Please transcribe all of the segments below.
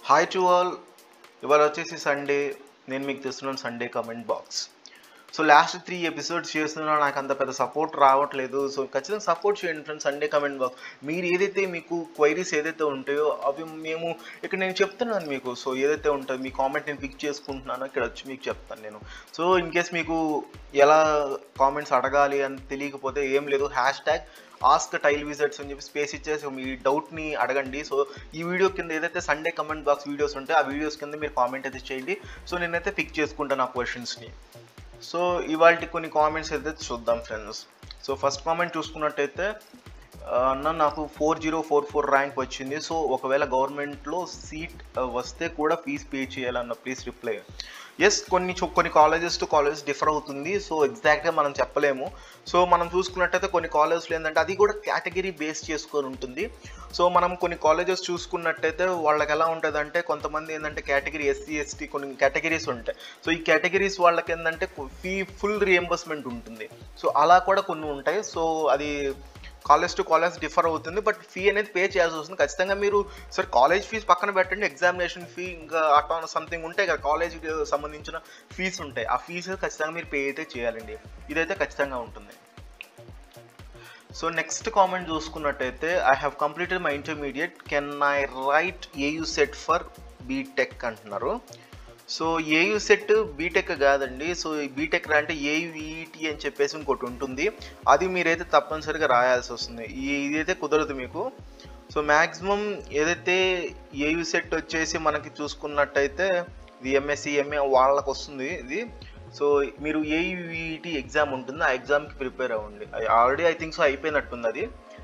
hi to all ఇవాళ వచ్చేసి Sunday నేను మీకు తెస్తున్నాను Sunday comment box so last three episodes చేస్తున్నా నాకు అంత పెద్ద సపోర్ట్ రావట్లేదు సో ఖచ్చితంగా సపోర్ట్ చేయండి ఫ్రెండ్స్ సండే కమెంట్ బాక్స్ మీరు ఏదైతే మీకు క్వైరీస్ ఏదైతే ఉంటాయో అవి మేము ఇక్కడ నేను చెప్తున్నాను మీకు సో ఏదైతే ఉంటుందో మీ కామెంట్ నేను పిక్ చేసుకుంటున్నానో ఇక్కడ వచ్చి మీకు చెప్తాను నేను సో ఇన్ కేస్ మీకు ఎలా కామెంట్స్ అడగాలి అని తెలియకపోతే ఏం లేదు hash tag ask tile visits అని చెప్పి స్పేస్ ఇచ్చేసి మీ డౌట్ని అడగండి సో ఈ వీడియో కింద ఏదైతే సండే కమెంట్ బాక్స్ వీడియోస్ ఉంటాయో ఆ వీడియోస్ కింద మీరు కామెంట్ అయితే చేయండి సో నేనైతే పిక్ చేసుకుంటాను ఆ క్వశ్చన్స్ని సో ఇవాళ కొన్ని కామెంట్స్ అయితే చూద్దాం ఫ్రెండ్స్ సో ఫస్ట్ కామెంట్ చూసుకున్నట్టయితే ఆ, అన్న నాకు four zero four four rank వచ్చింది సో ఒకవేళ గవర్నమెంట్లో సీట్ వస్తే కూడా ఫీజ్ పే చేయాలన్న ప్లీజ్ రిప్లై ఎస్ కొన్ని చు- కొన్ని కాలేజెస్ టు కాలేజెస్ డిఫర్ అవుతుంది సో ఎగ్జాక్ట్గా మనం చెప్పలేము సో మనం చూసుకున్నట్టయితే కొన్ని కాలేజెస్లో ఏంటంటే అది కూడా కేటగిరీ బేస్ చేసుకొని ఉంటుంది సో మనం కొన్ని కాలేజెస్ చూసుకున్నట్టయితే వాళ్ళకి ఎలా ఉంటుంది అంటే కొంతమంది ఏంటంటే కేటగిరీ ఎస్సీ ఎస్టీ కొన్ని కేటగిరీస్ ఉంటాయి సో ఈ కేటగిరీస్ వాళ్ళకి ఏంటంటే ఫీ ఫుల్ రియంబర్స్మెంట్ ఉంటుంది సో అలా కూడా కొన్ని ఉంటాయి సో అది కాలేజ్ టు కాలేజ్ డిఫర్ అవుతుంది బట్ ఫీ అనేది పే చేయాల్సి వస్తుంది ఖచ్చితంగా మీరు సరే కాలేజ్ ఫీజు పక్కన పెట్టండి ఎగ్జామినేషన్ ఫీ ఇంకా అటా సంథింగ్ ఉంటాయి కదా కాలేజ్కి సంబంధించిన ఫీజు ఉంటాయి ఆ ఫీజు ఖచ్చితంగా మీరు పే అయితే చేయాలండి ఇదైతే ఖచ్చితంగా ఉంటుంది సో నెక్స్ట్ కామెంట్ చూసుకున్నట్టయితే I have completed my intermediate can I write AU set for BTech అంటున్నారు సో ఏయూ సెట్ బీటెక్ కాదండి సో ఈ బీటెక్ అంటే ఏయుఈటి అని చెప్పేసి ఇంకోటి ఉంటుంది అది మీరైతే తప్పనిసరిగా రాయాల్సి వస్తుంది ఈ ఇదైతే కుదరదు మీకు సో మ్యాక్సిమం ఏదైతే ఏయూ సెట్ వచ్చేసి మనకి చూసుకున్నట్టయితే ఇది ఎంఎస్సి ఎంఏ వాళ్ళకి వస్తుంది ఇది సో మీరు ఏయుఈటి ఎగ్జామ్ ఉంటుంది ఆ ఎగ్జామ్కి ప్రిపేర్ అవ్వండి ఆల్రెడీ ఐ థింక్ సో అయిపోయినట్టుంది అది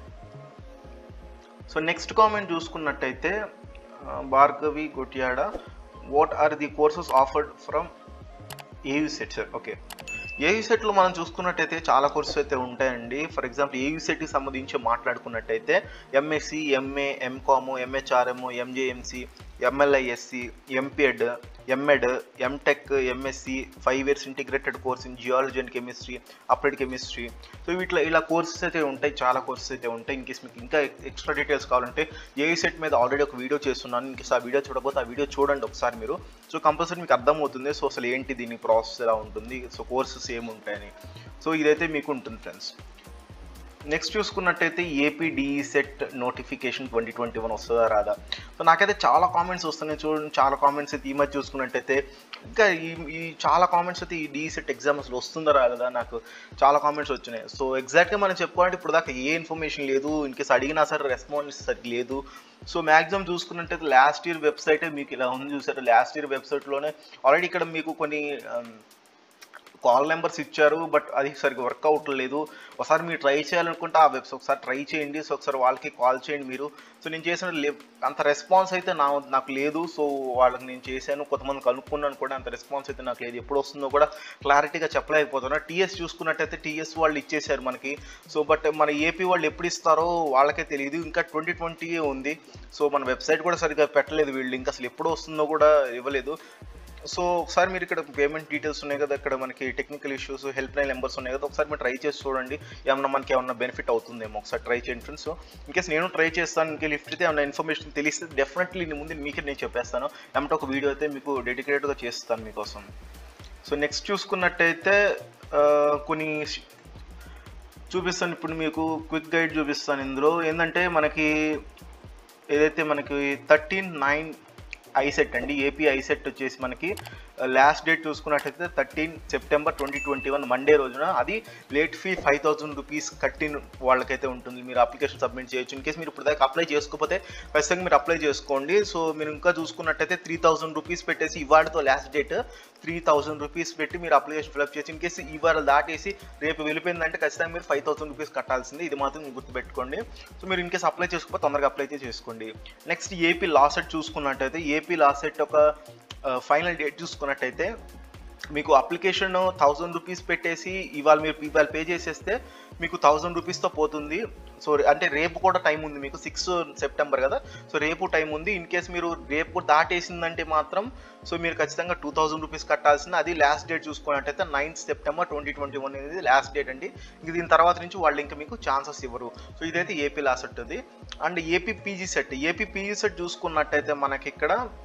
సో నెక్స్ట్ కామెంట్ చూసుకున్నట్టయితే ఆ, Bhargavi Gotyada what are the courses offered from AU set sir okay AU సెట్లో మనం చూసుకున్నట్టయితే చాలా కోర్సెస్ అయితే ఉంటాయండి ఫర్ ఎగ్జాంపుల్ ఏయూ సెట్కి సంబంధించి మాట్లాడుకున్నట్టయితే MSc MA MCom MHRM MJMC MLISc MPEd MEd MTech MSc five years integrated course in geology and chemistry applied chemistry so వీటిలో ఇలా కోర్సెస్ అయితే ఉంటాయి చాలా కోర్సెస్ అయితే ఉంటాయి ఇన్కేస్ మీకు ఇంకా ఎక్స్ట్రా డీటెయిల్స్ కావాలంటే ఏ సెట్ మీద ఆల్రెడీ ఒక వీడియో చేస్తున్నాను ఇన్కేస్ ఆ వీడియో చూడకపోతే ఆ వీడియో చూడండి ఒకసారి మీరు సో కంపల్సరీ మీకు అర్థమవుతుంది సో అసలు ఏంటి దీని ప్రాసెస్ ఎలా ఉంటుంది సో కోర్సెస్ ఏముంటాయని సో ఇదైతే మీకు ఉంటుంది ఫ్రెండ్స్ నెక్స్ట్ చూసుకున్నట్టయితే AP DE set notification twenty twenty one వస్తుందా రాదా సో నాకైతే చాలా కామెంట్స్ వస్తున్నాయి చూడండి చాలా కామెంట్స్ అయితే ఈ మధ్య చూసుకున్నట్టయితే ఇంకా ఈ ఈ చాలా కామెంట్స్ అయితే ఈ డిఈ సెట్ ఎగ్జామ్ అసలు వస్తుందా రాదా నాకు చాలా కామెంట్స్ వచ్చినాయి సో ఎగ్జాక్ట్గా మనం చెప్పుకోవాలంటే ఇప్పుడు దాకా ఏ ఇన్ఫర్మేషన్ లేదు ఇన్కేస్ అడిగినా సరే రెస్పాన్స్ సరి లేదు సో మ్యాక్సిమం చూసుకున్నట్టయితే లాస్ట్ ఇయర్ వెబ్సైటే మీకు ఇలా ఉంది చూసారు లాస్ట్ ఇయర్ వెబ్సైట్లోనే ఆల్రెడీ ఇక్కడ మీకు కొన్ని కాల్ నెంబర్స్ ఇచ్చారు బట్ అది సరిగ్గా వర్క్ అవ్వట్లేదు ఒకసారి మీరు ట్రై చేయాలనుకుంటే ఆ వెబ్సైట్ ఒకసారి ట్రై చేయండి సో ఒకసారి వాళ్ళకి కాల్ చేయండి మీరు సో నేను చేసిన లే- అంత రెస్పాన్స్ అయితే నా నాకు లేదు సో వాళ్ళకి నేను చేశాను కొంతమంది కనుక్కున్నాను కూడా అంత రెస్పాన్స్ అయితే నాకు లేదు ఎప్పుడు వస్తుందో కూడా క్లారిటీగా చెప్పలేకపోతున్నా టీఎస్ చూసుకున్నట్టయితే టీఎస్ వాళ్ళు ఇచ్చేశారు మనకి సో బట్ మన ఏపీ వాళ్ళు ఎప్పుడు ఇస్తారో వాళ్ళకే తెలియదు ఇంకా ట్వంటీ ట్వంటీ ఉంది సో మన వెబ్సైట్ కూడా సరిగ్గా పెట్టలేదు వీళ్ళు ఇంకా అసలు ఎప్పుడు వస్తుందో కూడా ఇవ్వలేదు సో ఒకసారి మీరు ఇక్కడ పేమెంట్ డీటెయిల్స్ ఉన్నాయి కదా ఇక్కడ మనకి technical issues help line numbers ఉన్నాయి కదా ఒకసారి మీరు ట్రై చేసి చూడండి ఏమన్నా మనకి ఏమన్నా బెనిఫిట్ అవుతుందేమో ఒకసారి ట్రై చేయండి ఫ్రెండ్స్ ఇన్కేస్ నేను ట్రై చేస్తాను ఇంకే లిఫ్ట్ అయితే ఏమన్నా ఇన్ఫర్మేషన్ తెలిస్తే డెఫినెట్లీ ముందు మీకే నేను చెప్పేస్తాను ఏమంటే ఒక వీడియో అయితే మీకు డెడికేటెడ్గా చేస్తాను మీకోసం సో నెక్స్ట్ చూసుకున్నట్టయితే ఆ, కొన్ని చూపిస్తాను ఇప్పుడు మీకు క్విక్ గైడ్ చూపిస్తాను ఇందులో ఏంటంటే మనకి ఏదైతే మనకి థర్టీన్ నైన్ ఐసెట్ అండి ఏపీ ఐసెట్ వచ్చేసి మనకి లాస్ట్ డేట్ చూసుకున్నట్టయితే thirteen September twenty twenty one Monday రోజున అది late fee five thousand rupees కట్టిన వాళ్ళకైతే ఉంటుంది మీరు అప్లికేషన్ సబ్మిట్ చేయొచ్చు ఇన్ కేస్ మీరు ఇప్పుడు దాకా అప్లై చేసుకోకపోతే ఖచ్చితంగా మీరు అప్లై చేసుకోండి సో మీరు ఇంకా చూసుకున్నట్టయితే త్రీ థౌసండ్ రూపీస్ పెట్టేసి ఇవాళతో last date three thousand rupees పెట్టి మీరు అప్లికేషన్ ఫిల్అప్ చేసి ఇన్ కేసు ఇవాళ దాటేసి రేపు వెళ్ళిపోయిందంటే ఖచ్చితంగా మీరు ఫైవ్ థౌసండ్ రూపీస్ కట్టాల్సింది ఇది మాత్రం మీరు గుర్తుపెట్టుకోండి సో మీరు ఇన్ కేసు అప్లై చేసుకోకపోతే తొందరగా అప్లై అయితే చేసుకోండి నెక్స్ట్ ఏపీ లాసెట్ చూసుకున్నట్టయితే ఏపీ లాసెట్ ఒక ఫైనల్ డేట్ చూసుకున్నట్టయితే మీకు అప్లికేషన్ థౌజండ్ రూపీస్ పెట్టేసి ఇవాళ మీరు ఇవాళ పే చేసేస్తే మీకు థౌజండ్ రూపీస్తో పోతుంది సో అంటే రేపు కూడా టైం ఉంది మీకు సిక్స్ సెప్టెంబర్ కదా సో రేపు టైం ఉంది ఇన్ కేస్ మీరు రేపు దాటేసిందంటే మాత్రం సో మీరు ఖచ్చితంగా టూ థౌసండ్ రూపీస్ కట్టాల్సింది అది లాస్ట్ డేట్ చూసుకున్నట్టయితే ninth September twenty twenty one అనేది లాస్ట్ డేట్ అండి ఇంక దీని తర్వాత నుంచి వాళ్ళు ఇంకా మీకు ఛాన్సెస్ ఇవ్వరు సో ఇదైతే ఏపీ లాస్ట్ అది and AP PG set AP PG set చూసుకున్నట్టయితే మనకి ఇక్కడ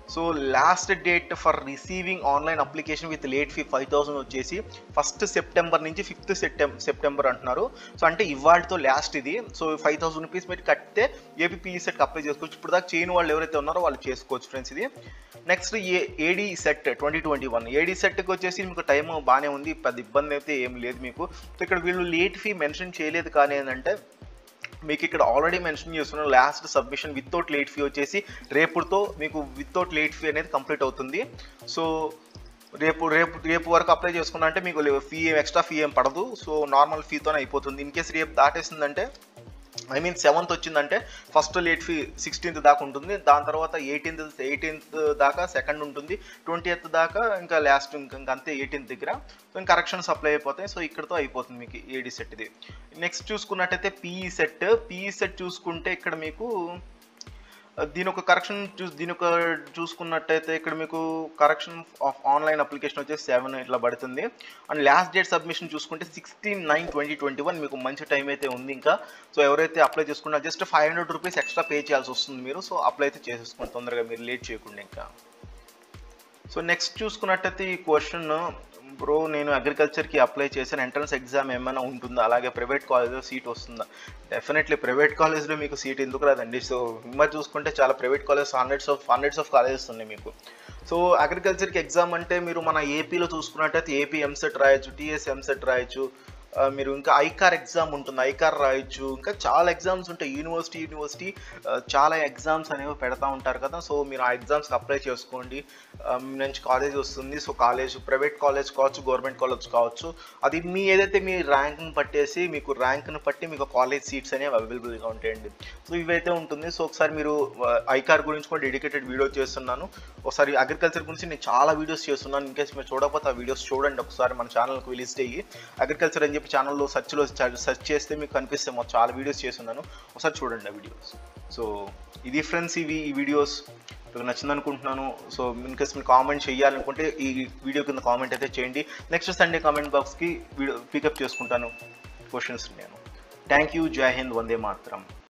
so last date for receiving online application with late fee five thousand వచ్చేసి ఫస్ట్ సెప్టెంబర్ నుంచి ఫిఫ్త్ సెప్టెం సెప్టెంబర్ అంటున్నారు సో అంటే ఇవాళతో లాస్ట్ ఇది సో ఫైవ్ థౌసండ్ రూపీస్ పెట్టి కడితే ఏపీపీ సెట్కి అప్లై చేసుకోవచ్చు ఇప్పుడు దాకా చేయని వాళ్ళు ఎవరైతే ఉన్నారో వాళ్ళు చేసుకోవచ్చు ఫ్రెండ్స్ ఇది నెక్స్ట్ ఏ ED set twenty twenty one ED సెట్కి వచ్చేసి మీకు టైం బాగానే ఉంది పెద్ద ఇబ్బంది అయితే ఏం లేదు మీకు సో ఇక్కడ వీళ్ళు లేట్ ఫీ మెన్షన్ చేయలేదు కానీ ఏంటంటే మీకు ఇక్కడ ఆల్రెడీ మెన్షన్ చేస్తున్న last submission without late fee వచ్చేసి రేపుతో మీకు వితౌట్ లేట్ ఫీ అనేది కంప్లీట్ అవుతుంది సో రేపు రేపు రేపు వరకు అప్లై చేసుకున్నా అంటే మీకు ఫీ ఎక్స్ట్రా ఫీ ఏం పడదు సో నార్మల్ ఫీతోనే అయిపోతుంది ఇన్ కేసు రేపు దాటేసిందంటే ఐ మీన్ సెవెంత్ వచ్చిందంటే ఫస్ట్ లేట్ ఫీ సిక్స్టీన్త్ దాకా ఉంటుంది దాని తర్వాత ఎయిటీన్త్ ఎయిటీన్త్ దాకా సెకండ్ ఉంటుంది ట్వంటీ ఎయిత్ దాకా ఇంకా లాస్ట్ ఇంకా ఇంకా అంతే ఎయిటీన్త్ దగ్గర సో ఇంకా కరెక్షన్స్ అప్లై అయిపోతాయి సో ఇక్కడతో అయిపోతుంది మీకు ఏడీ సెట్ ఇది నెక్స్ట్ చూసుకున్నట్టయితే పీఈ సెట్ పీఈ సెట్ చూసుకుంటే ఇక్కడ మీకు దీని ఒక కరెక్షన్ చూ దీని ఒక చూసుకున్నట్టయితే ఇక్కడ మీకు కరెక్షన్ ఆఫ్ ఆన్లైన్ అప్లికేషన్ వచ్చేసి సెవెన్ ఇట్లా పడుతుంది అండ్ లాస్ట్ డేట్ సబ్మిషన్ చూసుకుంటే sixteen nine twenty twenty one మీకు మంచి టైం అయితే ఉంది ఇంకా సో ఎవరైతే అప్లై చేసుకున్నా just five hundred rupees extra pay చేయాల్సి వస్తుంది మీరు సో అప్లై అయితే చేసేసుకోండి తొందరగా మీరు లేట్ చేయకుండా ఇంకా సో నెక్స్ట్ చూసుకున్నట్టయితే ఈ క్వశ్చన్ బ్రో నేను అగ్రికల్చర్కి అప్లై చేసిన ఎంట్రన్స్ ఎగ్జామ్ ఏమైనా ఉంటుందా అలాగే ప్రైవేట్ కాలేజ్లో సీట్ వస్తుందా డెఫినెట్లీ ప్రైవేట్ కాలేజ్లో మీకు సీట్ ఎందుకు రాదండి సో ఇంకా చూసుకుంటే చాలా private college hundreds of hundreds of colleges ఉన్నాయి మీకు సో అగ్రికల్చర్కి ఎగ్జామ్ అంటే మీరు మన ఏపీలో చూసుకున్నట్టయితే ఏపీ ఎంసెట్ రాయొచ్చు టీఎస్ ఎంసెట్ రాయొచ్చు ఆ, మీరు ఇంకా ఐకార్ ఎగ్జామ్ ఉంటుంది ఐకార్ రాయొచ్చు ఇంకా చాలా ఎగ్జామ్స్ ఉంటాయి యూనివర్సిటీ యూనివర్సిటీ ఆ, చాలా ఎగ్జామ్స్ అనేవి పెడతా ఉంటారు కదా సో మీరు ఆ ఎగ్జామ్స్కి అప్లై చేసుకోండి ఆ, మీ నుంచి కాలేజ్ వస్తుంది సో కాలేజ్ ప్రైవేట్ కాలేజ్ కావచ్చు గవర్నమెంట్ కాలేజ్ కావచ్చు అది మీ ఏదైతే మీ ర్యాంక్ని పట్టేసి మీకు ర్యాంక్ని బట్టి మీకు కాలేజ్ సీట్స్ అనేవి అవైలబుల్గా ఉంటాయండి సో ఇవైతే ఉంటుంది సో ఒకసారి మీరు ఐకార్ గురించి కూడా డెడికేటెడ్ వీడియో చేస్తున్నాను ఒకసారి అగ్రికల్చర్ గురించి నేను చాలా వీడియోస్ చేస్తున్నాను ఇన్కేస్ మీరు చూడకపోతే ఆ వీడియోస్ చూడండి ఒకసారి మన ఛానల్కి విజిట్ అయ్యి అగ్రికల్చర్ అని చెప్పి ఛానల్లో సెర్చ్లో సెర్చ్ చేస్తే మీకు కనిపిస్తే మొత్తం చాలా వీడియోస్ చేస్తున్నాను ఒకసారి చూడండి ఆ వీడియోస్ సో ఇది ఫ్రెండ్స్ ఇవి ఈ వీడియోస్ మీకు నచ్చింది అనుకుంటున్నాను సో ఇన్కేస్ మీరు కామెంట్ చేయాలనుకుంటే ఈ వీడియో కింద కామెంట్ అయితే చేయండి నెక్స్ట్ సండే కామెంట్ బాక్స్కి వీడియో పికప్ చేసుకుంటాను క్వశ్చన్స్ నేను థ్యాంక్ యూ జై హింద్ వందే మాత్రం